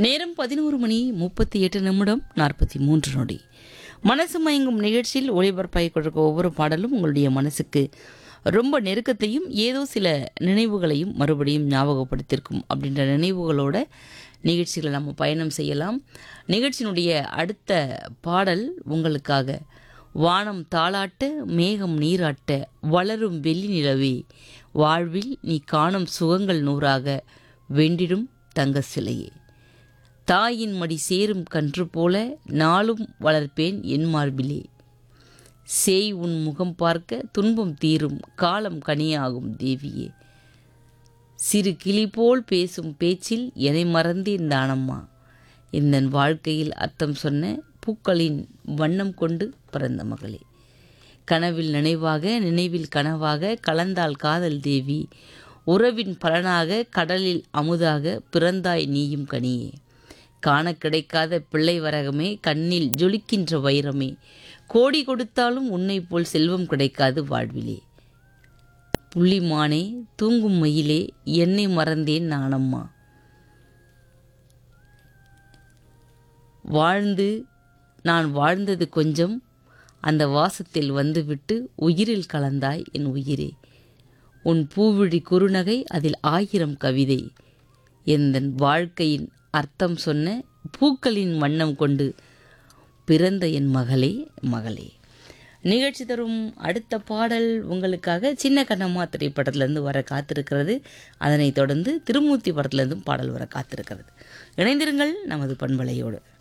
நேரம் பதினோரு மணி முப்பத்தி எட்டு நிமிடம் நாற்பத்தி மூன்று நொடி மனசு மயங்கும் நிகழ்ச்சியில் ஒளிபரப்பாய் கொடுக்க ஒவ்வொரு பாடலும் உங்களுடைய மனசுக்கு ரொம்ப நெருக்கத்தையும் ஏதோ சில நினைவுகளையும் மறுபடியும் ஞாபகப்படுத்தியிருக்கும் அப்படின்ற நினைவுகளோட நிகழ்ச்சிகளை நம்ம பயணம் செய்யலாம் நிகழ்ச்சியினுடைய அடுத்த பாடல் உங்களுக்காக வானம் தாளாட்ட மேகம் நீராட்ட வளரும் வெள்ளி நிலவே வாழ்வில் நீ காணும் சுகங்கள் நூறாக வெண்டிடும் தங்க சிலையே தாயின் மடி சேரும் கன்று போல நாளும் வளர்ப்பேன் என் மார்பிலே சேய் உன் முகம் பார்க்க துன்பம் தீரும் காலம் கனியாகும் தேவியே சிறு கிளி போல் பேசும் பேச்சில் என்னை மறந்தேன் தானம்மா இந்த வாழ்க்கையில் அர்த்தம் சொன்ன பூக்களின் வண்ணம் கொண்டு பிறந்த மகளே கனவில் நினைவாக நினைவில் கனவாக கலந்தாள் காதல் தேவி உறவின் பலனாக கடலில் அமுதாக பிறந்தாய் நீயும் கனியே காண கிடைக்காத பிள்ளை வரகமே கண்ணில் ஜொலிக்கின்ற வைரமே கோடி கொடுத்தாலும் உன்னை போல் செல்வம் கிடைக்காது வாழ்விலே புள்ளிமானே தூங்கும் மயிலே என்னை மறந்தேன் நானம்மா வாழ்ந்து நான் வாழ்ந்தது கொஞ்சம் அந்த வாசத்தில் வந்துவிட்டு உயிரில் கலந்தாய் என் உயிரே உன் பூவிழி குறுநகை அதில் ஆயிரம் கவிதை எந்தன் வாழ்க்கையின் அர்த்தம் சொன்ன பூக்களின் வண்ணம் கொண்டு பிறந்த என் மகளே மகளே நிகழ்ச்சி தரும் அடுத்த பாடல் உங்களுக்காக சின்ன கண்ணம்மா திரைப்படத்திலேருந்து வர காத்திருக்கிறது அதனைத் தொடர்ந்து திருமூர்த்தி படத்திலிருந்தும் பாடல் வர காத்திருக்கிறது இணைந்திருங்கள் நமது பண்பலையோடு